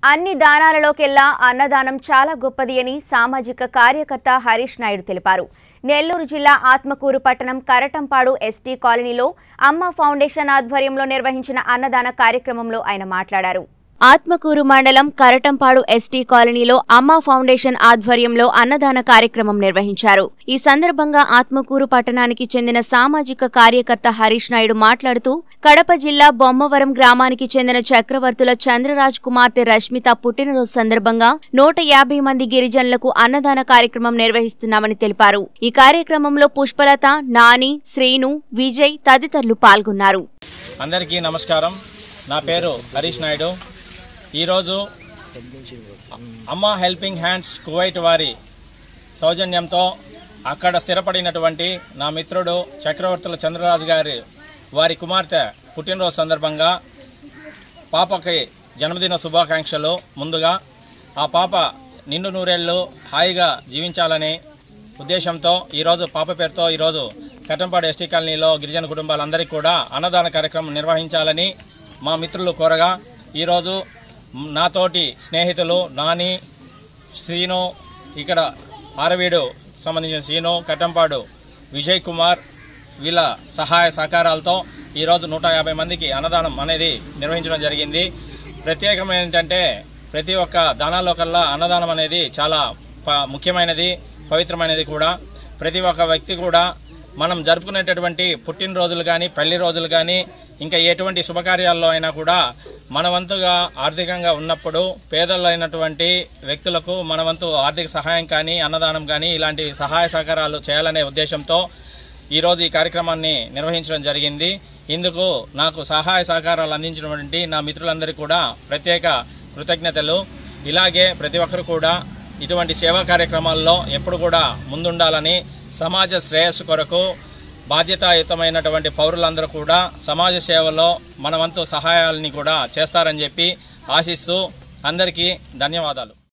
అన్ని దానాలలోకెల్లా అన్నదానం చాలా గొప్పది అని సామాజిక కార్యకర్త హరీష్ నాయుడు తెలిపారు నెల్లూరు జిల్లా ఆత్మకూరు పట్టణం కరటంపాడు ఎస్టీ కాలనీలో అమ్మ ఫౌండేషన్ ఆధ్వర్యంలో నిర్వహించిన అన్నదాన కార్యక్రమంలో ఆయన మాట్లాడారు ఆత్మకూరు మండలం కరటంపాడు ఎస్టీ కాలనీలో అమ్మ ఫౌండేషన్ ఆధ్వర్యంలో అన్నదాన కార్యక్రమం నిర్వహించారు ఈ సందర్భంగా ఆత్మకూరు పట్టణానికి చెందిన సామాజిక కార్యకర్త హరీష్ నాయుడు మాట్లాడుతూ కడప జిల్లా బొమ్మవరం గ్రామానికి చెందిన చక్రవర్తుల చంద్రరాజ్ కుమార్తె రష్మిత పుట్టినరోజు సందర్భంగా నూట యాభై మంది గిరిజనులకు అన్నదాన కార్యక్రమం నిర్వహిస్తున్నామని తెలిపారు ఈ కార్యక్రమంలో పుష్పలత నాని శ్రీను విజయ్ తదితరులు పాల్గొన్నారు అందరికీ నమస్కారం నా పేరు హరీష్ నాయుడు ఈరోజు అమ్మ హెల్పింగ్ హ్యాండ్స్ కువైట్ వారి సౌజన్యంతో అక్కడ స్థిరపడినటువంటి నా మిత్రుడు చక్రవర్తుల చంద్రరాజు గారి వారి కుమార్తె పుట్టినరోజు సందర్భంగా పాపకి జన్మదిన శుభాకాంక్షలు ముందుగా ఆ పాప నిండు నూరేళ్ళు హాయిగా జీవించాలని ఉద్దేశంతో ఈరోజు పాప పేరుతో ఈరోజు కట్టంపాడు ఎస్టీ కాలనీలో గిరిజన కుటుంబాలందరికీ కూడా అన్నదాన కార్యక్రమం నిర్వహించాలని మా మిత్రులు కోరగా ఈరోజు నాతోటి స్నేహితులు నాని శ్రీను ఇక్కడ ఆరవీడు సంబంధించిన శ్రీను కట్టంపాడు విజయ్ కుమార్ వీళ్ళ సహాయ సహకారాలతో ఈరోజు నూట యాభై మందికి అన్నదానం అనేది నిర్వహించడం జరిగింది ప్రత్యేకమైన ఏంటంటే ప్రతి ఒక్క దానాల్లో కల్లా అన్నదానం అనేది చాలా ప- ముఖ్యమైనది పవిత్రమైనది కూడా ప్రతి ఒక్క వ్యక్తి కూడా మనం జరుపుకునేటటువంటి పుట్టినరోజులు కానీ పెళ్లి రోజులు కానీ ఇంకా ఎటువంటి శుభకార్యాల్లో అయినా కూడా మన వంతుగా ఆర్థికంగా ఉన్నప్పుడు పేదలైనటువంటి వ్యక్తులకు మన వంతు ఆర్థిక సహాయం కానీ అన్నదానం కానీ ఇలాంటి సహాయ సహకారాలు చేయాలనే ఉద్దేశంతో ఈరోజు ఈ కార్యక్రమాన్ని నిర్వహించడం జరిగింది ఇందుకు నాకు సహాయ సహకారాలు అందించినటువంటి నా మిత్రులందరికీ కూడా ప్రత్యేక కృతజ్ఞతలు ఇలాగే ప్రతి ఒక్కరు కూడా ఇటువంటి సేవా కార్యక్రమాల్లో ఎప్పుడు కూడా ముందుండాలని సమాజ శ్రేయస్సు కొరకు బాధ్యతాయుతమైనటువంటి పౌరులందరూ కూడా సమాజ సేవలో మన వంతు సహాయాలని కూడా చేస్తారని చెప్పి ఆశిస్తూ అందరికీ ధన్యవాదాలు